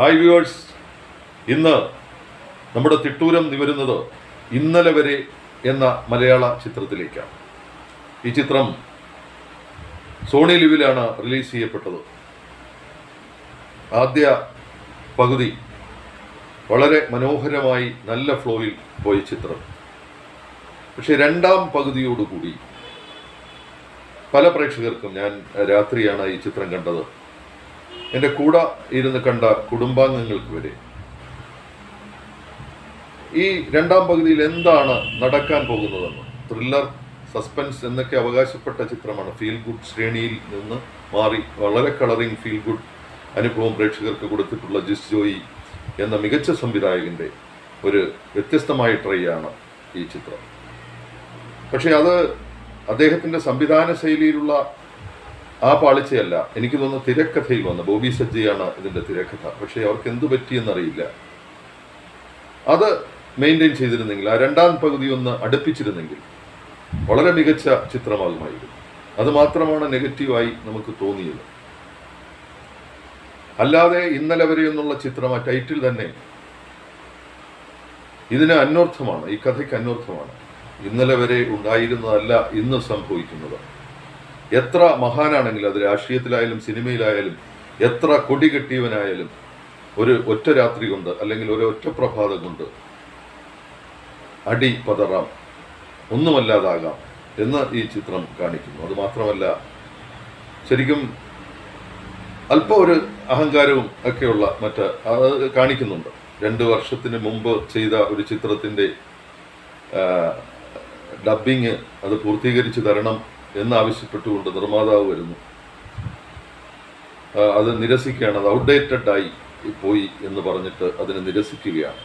hi viewers ഇന്ന് നമ്മുടെ തിട്ടൂരം നിവരുന്നത് ഇന്നലെ വരെ എന്ന മലയാള ചിത്രത്തിലേക്കാണ് ഈ ചിത്രം സോണി ലിവിലാണ് റിലീസ് ചെയ്യപ്പെട്ടത് ആദ്യ പകുതി വളരെ മനോഹരമായി നല്ല ഫ്ലോയിൽ പോയ ചിത്രം പക്ഷെ രണ്ടാം പകുതിയോടുകൂടി പല പ്രേക്ഷകർക്കും ഞാൻ രാത്രിയാണ് ഈ ചിത്രം കണ്ടത് എൻ്റെ കൂടെ ഇരുന്ന് കണ്ട കുടുംബാംഗങ്ങൾക്ക് വരെ ഈ രണ്ടാം പകുതിയിൽ എന്താണ് നടക്കാൻ പോകുന്നതെന്ന് ത്രില്ലർ സസ്പെൻസ് എന്നൊക്കെ അവകാശപ്പെട്ട ചിത്രമാണ് ഫീൽ ഗുഡ് ശ്രേണിയിൽ നിന്ന് മാറി വളരെ കളറിംഗ് ഫീൽ ഗുഡ് അനുഭവം പ്രേക്ഷകർക്ക് കൊടുത്തിട്ടുള്ള ജിസ് ജോയി എന്ന മികച്ച സംവിധായകന്റെ ഒരു വ്യത്യസ്തമായ ട്രൈ ആണ് ഈ ചിത്രം പക്ഷെ അത് അദ്ദേഹത്തിന്റെ സംവിധാന ശൈലിയിലുള്ള ആ പാളിച്ചയല്ല എനിക്ക് തോന്നുന്നു തിരക്കഥയിൽ വന്ന ബോബി സജ്ജയാണ് ഇതിന്റെ തിരക്കഥ പക്ഷേ അവർക്ക് എന്തു പറ്റിയെന്നറിയില്ല അത് മെയിൻറ്റെയിൻ ചെയ്തിരുന്നെങ്കിൽ ആ രണ്ടാം പകുതി ഒന്ന് അടുപ്പിച്ചിരുന്നെങ്കിൽ വളരെ മികച്ച ചിത്രമാകുമായിരുന്നു അത് മാത്രമാണ് നെഗറ്റീവായി നമുക്ക് തോന്നിയത് അല്ലാതെ ഇന്നലെ വരെ എന്നുള്ള ചിത്രം ആ ടൈറ്റിൽ തന്നെ ഇതിന് അന്വർത്ഥമാണ് ഈ കഥയ്ക്ക് അന്വർത്ഥമാണ് ഇന്നലെ വരെ ഉണ്ടായിരുന്നതല്ല ഇന്ന് സംഭവിക്കുന്നത് എത്ര മഹാനാണെങ്കിലും അത് രാഷ്ട്രീയത്തിലായാലും സിനിമയിലായാലും എത്ര കൊടി കെട്ടിയവനായാലും ഒരു ഒറ്റ രാത്രി കൊണ്ട് അല്ലെങ്കിൽ ഒരു ഒറ്റ പ്രഭാതം കൊണ്ട് അടി പതറാം ഒന്നുമല്ലാതാകാം എന്ന് ഈ ചിത്രം കാണിക്കുന്നു അത് മാത്രമല്ല ശരിക്കും അല്പം ഒരു അഹങ്കാരവും ഒക്കെയുള്ള മറ്റ് അത് കാണിക്കുന്നുണ്ട് രണ്ട് വർഷത്തിന് മുമ്പ് ചെയ്ത ഒരു ചിത്രത്തിൻ്റെ ഡബിങ് അത് പൂർത്തീകരിച്ച് തരണം എന്നാവശ്യപ്പെട്ടുകൊണ്ട് നിർമ്മാതാവ് വരുന്നു ആ, അത് നിരസിക്കുകയാണ് അത് ഔട്ട്ഡേറ്റഡ് ആയി പോയി എന്ന് പറഞ്ഞിട്ട് അതിനെ നിരസിക്കുകയാണ്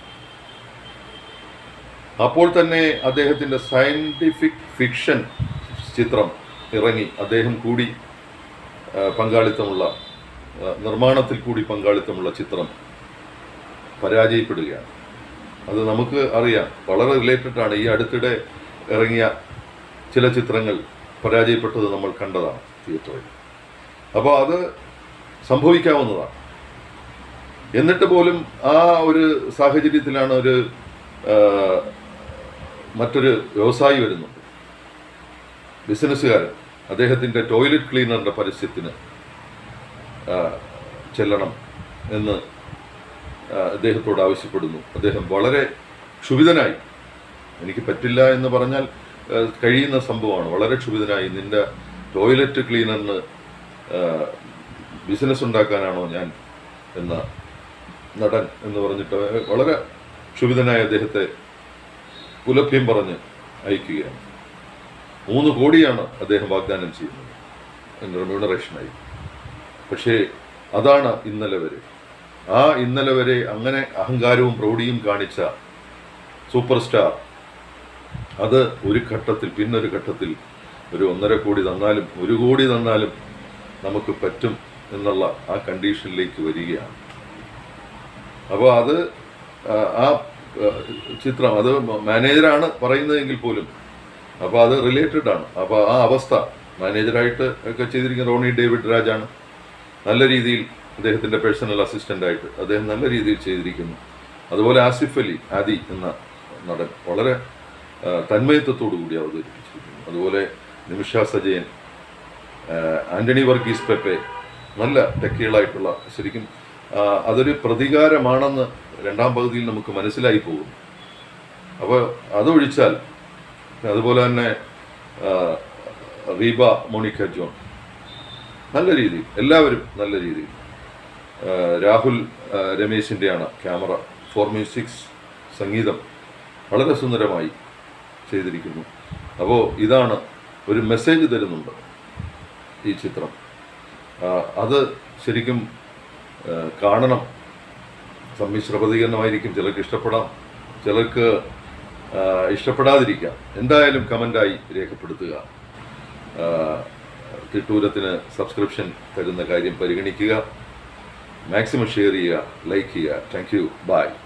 അപ്പോൾ തന്നെ അദ്ദേഹത്തിന്റെ സയന്റിഫിക് ഫിക്ഷൻ ചിത്രം ഇറങ്ങി അദ്ദേഹം കൂടി ആ, പങ്കാളിത്തമുള്ള ആ, നിർമ്മാണത്തിൽ കൂടി പങ്കാളിത്തമുള്ള ചിത്രം പരാജയപ്പെടുകയാണ് അത് നമുക്ക് അറിയാം വളരെ റിലേറ്റഡ് ആണ് ഈ അടുത്തിടെ ഇറങ്ങിയ ചില ചിത്രങ്ങൾ പരാജയപ്പെട്ടത് നമ്മൾ കണ്ടതാണ് തിയേറ്ററിൽ അപ്പോൾ അത് സംഭവിക്കാവുന്നതാണ് എന്നിട്ട് പോലും ആ ഒരു സാഹചര്യത്തിലാണ് ഒരു ആ, മറ്റൊരു വ്യവസായി വരുന്നുണ്ട് ബിസിനസ്സുകാരൻ അദ്ദേഹത്തിൻ്റെ ടോയ്ലറ്റ് ക്ലീനറിൻ്റെ പരസ്യത്തിന് ആ, ചെല്ലണം എന്ന് ആ, അദ്ദേഹത്തോട് ആവശ്യപ്പെടുന്നു അദ്ദേഹം വളരെ ക്ഷുഭിതനായി എനിക്ക് പറ്റില്ല എന്ന് പറഞ്ഞാൽ ആ, കഴിയുന്ന സംഭവമാണ് വളരെ ക്ഷുഭിതനായി നിന്റെ ടോയ്ലറ്റ് ക്ലീനറിന് ബിസിനസ് ഉണ്ടാക്കാനാണോ ഞാൻ എന്ന നടൻ എന്ന് പറഞ്ഞിട്ട് വളരെ ക്ഷുഭിതനായ അദ്ദേഹത്തെ പുലഭ്യം പറഞ്ഞ് അയക്കുകയാണ് മൂന്ന് കോടിയാണ് അദ്ദേഹം വാഗ്ദാനം ചെയ്യുന്നത് റെമ്യൂണറേഷനായി പക്ഷേ അതാണ് ഇന്നലെ വരെ ആ ഇന്നലെ വരെ അങ്ങനെ അഹങ്കാരവും പ്രൗഢിയും കാണിച്ച സൂപ്പർ സ്റ്റാർ അത് ഒരു ഘട്ടത്തിൽ പിന്നൊരു ഘട്ടത്തിൽ ഒരു ഒന്നര കോടി തന്നാലും ഒരു കോടി തന്നാലും നമുക്ക് പറ്റും എന്നുള്ള ആ കണ്ടീഷനിലേക്ക് വരികയാണ് അപ്പോൾ അത് ആ, ആ ആ, ചിത്രം അത് മാനേജറാണ് പറയുന്നതെങ്കിൽ പോലും അപ്പോൾ അത് റിലേറ്റഡ് ആണ് അപ്പോൾ ആ അവസ്ഥ മാനേജറായിട്ട് ഒക്കെ ചെയ്തിരിക്കുന്ന റോണി ഡേവിഡ് രാജാണ് നല്ല രീതിയിൽ അദ്ദേഹത്തിൻ്റെ പേഴ്സണൽ അസിസ്റ്റൻ്റായിട്ട് അദ്ദേഹം നല്ല രീതിയിൽ ചെയ്തിരിക്കുന്നു അതുപോലെ ആസിഫ് അലി ആദി എന്ന നടൻ വളരെ ആ, തന്മയത്വത്തോടു കൂടി അവതരിപ്പിച്ചിരിക്കുന്നു അതുപോലെ നിമിഷ സജയൻ ആ, ആന്റണി വർഗീസ് പെപ്പെ നല്ല ടെക്കികളായിട്ടുള്ള ശരിക്കും ആ, അതൊരു പ്രതികാരമാണെന്ന് രണ്ടാം പകുതിയിൽ നമുക്ക് മനസ്സിലായി പോകും അപ്പോൾ അതൊഴിച്ചാൽ അതുപോലെ തന്നെ ആ, റീബ മോണിക്ക ജോൺ നല്ല രീതിയിൽ എല്ലാവരും നല്ല രീതിയിൽ ആ, രാഹുൽ ആ, രമേശിൻ്റെയാണ് ക്യാമറ ഫോർ മ്യൂസിക്സ് സംഗീതം വളരെ സുന്ദരമായി ചെയ്തിരിക്കുന്നു അപ്പോൾ ഇതാണ് ഒരു മെസ്സേജ് തരുന്നുണ്ട് ഈ ചിത്രം ആ, അത് ശരിക്കും ആ, കാണണം സമ്മിശ്ര പ്രതികരണമായിരിക്കും ചിലർക്ക് ഇഷ്ടപ്പെടാം ചിലർക്ക് ആ, ഇഷ്ടപ്പെടാതിരിക്കാം എന്തായാലും കമൻ്റായി രേഖപ്പെടുത്തുക ആ, തിട്ടൂരത്തിന് സബ്സ്ക്രിപ്ഷൻ തരുന്ന കാര്യം പരിഗണിക്കുക മാക്സിമം ഷെയർ ചെയ്യുക ലൈക്ക് ചെയ്യുക താങ്ക് യു ബൈ